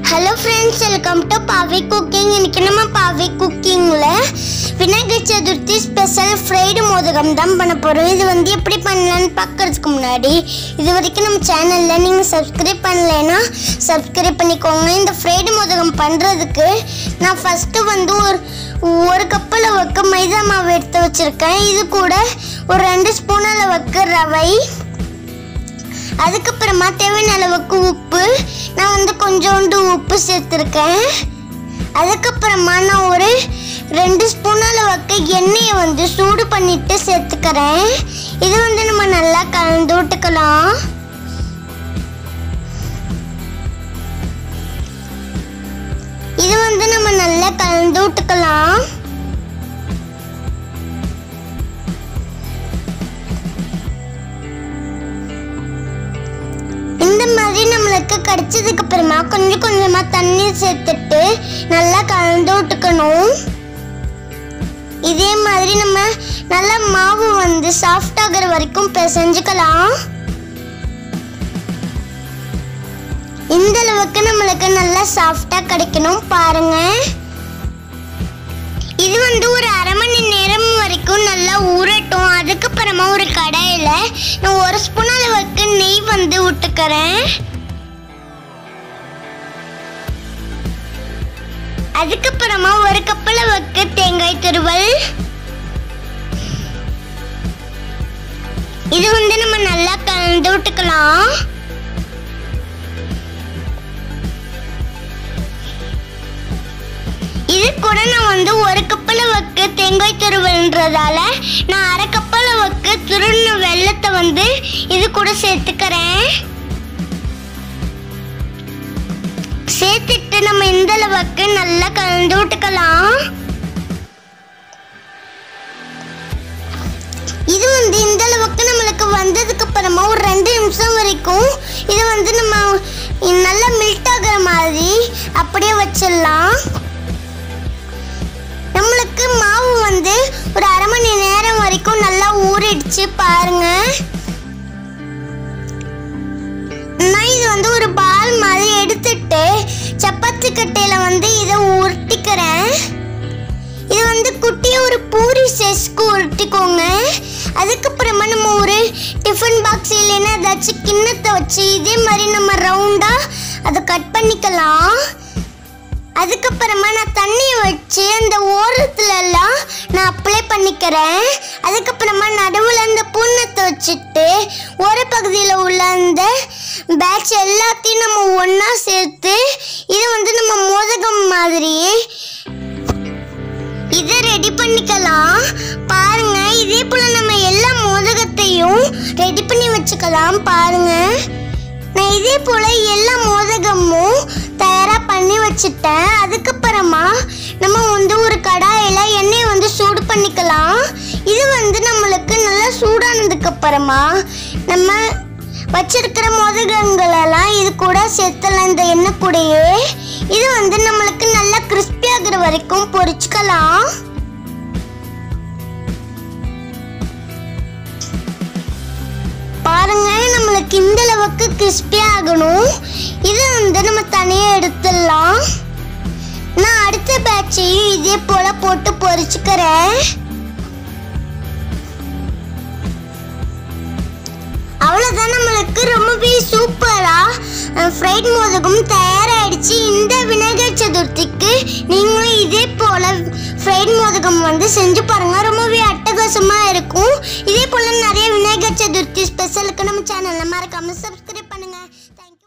hello friends welcome to Paavi cooking இன்னைக்கு நம்ம பாவி குக்கிங்கில் விநாயகர் சதுர்த்தி ஸ்பெஷல் ஃப்ரைடு மோதகம் தான் பண்ண போகிறோம் இது வந்து எப்படி பண்ணலான்னு பார்க்கறதுக்கு முன்னாடி இது வரைக்கும் நம்ம சேனலில் நீங்கள் சப்ஸ்கிரைப் பண்ணலைன்னா சப்ஸ்கிரைப் பண்ணிக்கோங்க இந்த ஃப்ரைடு மோதகம் பண்ணுறதுக்கு நான் ஃபஸ்ட்டு வந்து ஒரு ஒரு கப் அளவுக்கு மைதா மாவு எடுத்து வச்சுருக்கேன் இது கூட ஒரு ரெண்டு ஸ்பூன் அளவுக்கு ரவை அதுக்கப்புறமா தேவையான அளவுக்கு உப்பு நான் வந்து கொஞ்சோண்டு உப்பு சேர்த்துருக்கேன் அதுக்கப்புறமா நான் ஒரு ரெண்டு ஸ்பூன் அளவுக்கு எண்ணெயை வந்து சூடு பண்ணிட்டு சேர்த்துக்கிறேன் இது வந்து நம்ம நல்லா கலந்து விட்டுக்கலாம் இது வந்து நம்ம நல்லா கலந்து விட்டுக்கலாம் இந்த மாதிரி நம்மளுக்கு கிடைச்சதுக்கு அப்புறமா கொஞ்சம் கொஞ்சமா தண்ணி சேர்த்துட்டு நல்லா கலந்து விட்டுக்கணும் இதே மாதிரி நம்ம நல்லா மாவு வந்து சாஃப்ட் ஆகுற வரைக்கும் பிசைஞ்சுக்கலாம் இந்த அளவுக்கு நம்மளுக்கு நல்லா சாஃப்டா கிடைக்கணும் பாருங்க இது வந்து ஒரு அரை மணி நேரம் வரைக்கும் நல்லா ஊறட்டும் அதுக்கப்புறமா ஒரு கடாயில நான் ஒரு ஸ்பூன் அளவுக்கு நெய் வந்து விட்டுக்கிறேன் அதுக்கப்புறமா ஒரு கப் அளவுக்கு தேங்காய் துருவல் இது வந்து நம்ம நல்லா கலந்து விட்டுக்கலாம் இது கூட நான் வந்து ஒரு கப் அளவுக்கு தேங்காய் துருவல்ன்றதால நான் அரை கப் அளவுக்கு துருண்ண வெள்ளத்தை வந்து இது கூட சேர்த்துக்கிறேன் சேர்த்துட்டு நம்ம இந்த அளவுக்கு நல்லா கலந்து விட்டுக்கலாம் இது வந்து இந்த அளவுக்கு நம்மளுக்கு வந்ததுக்கு அப்புறமா ஒரு ரெண்டு நிமிஷம் வரைக்கும் இது வந்து நம்ம நல்லா மெல்ட் ஆகுற மாதிரி அப்படியே வச்சிடலாம் நம்மளுக்கு மாவு வந்து ஒரு அரை மணி நேரம் வரைக்கும் நல்லா ஊறிடுச்சு பாருங்க நான் இது வந்து ஒரு பால் மாதிரி எடுத்துட்டு சப்பாத்தி கட்டையில வந்து இதை உருட்டிக்கிறேன் இது வந்து குட்டியா ஒரு பூரி சைஸ்க்கு உருட்டிக்கோங்க அதுக்கப்புறமா நம்ம ஒரு டிஃபன் பாக்ஸ் இல்லைன்னா ஏதாச்சும் கிண்ணத்தை வச்சு இதே மாதிரி நம்ம ரவுண்டா அதை கட் பண்ணிக்கலாம் அதுக்கப்புறமா நான் தண்ணியை வச்சு அந்த ஓரத்துல எல்லாம் நான் அப்ளை பண்ணிக்கிறேன் அதுக்கப்புறமா நடுவில் அந்த பூன்னத்தை வச்சுட்டு ஒரு பகுதியில் உள்ள அந்த பேட்ச் எல்லாத்தையும் நம்ம ஒன்றா சேர்த்து இது வந்து நம்ம மோதகம் மாதிரி இதை ரெடி பண்ணிக்கலாம் பாருங்க இதே போல நம்ம எல்லா மோதகத்தையும் ரெடி பண்ணி வச்சுக்கலாம் பாருங்க நான் இதே போல எல்லா மோதகமும் தயாரா பண்ணி வச்சுட்டேன் அதுக்கப்புறமா நம்ம வந்து ஒரு கடாயில எண்ணெயை வந்து சூடு பண்ணிக்கலாம் இது வந்து நம்மளுக்கு நல்லா சூடானதுக்கு அப்புறமா நம்ம வச்சிருக்கிற மோதகங்களெல்லாம் இது கூட சேர்த்தலாம் இந்த எண்ணெய் கூடயே இது வந்து நம்மளுக்கு நல்லா கிறிஸ்பி ஆகுற வரைக்கும் பொரிச்சுக்கலாம் பாருங்க நம்மளுக்கு இந்த அளவுக்கு கிறிஸ்பி ஆகணும் இது வந்து நம்ம தனியாக எடுத்துடலாம் நான் அடுத்த பேட்சையும் இதே போல போட்டு பொரிச்சுக்கிறேன் அவ்வளோதான் நம்மளுக்கு ரொம்பவே சூப்பராக ஃப்ரைட் மோதகம் தயாராகிடுச்சு இந்த விநாயகர் சதுர்த்திக்கு நீங்களும் இதே போல் ஃப்ரைட் மோதகம் வந்து செஞ்சு பாருங்கள் ரொம்பவே அட்டகாசமாக இருக்கும் இதே போல் நிறைய விநாயகர் சதுர்த்தி ஸ்பெஷலுக்கு நம்ம சேனலில் மறக்காமல் சப்ஸ்கிரைப் பண்ணுங்கள்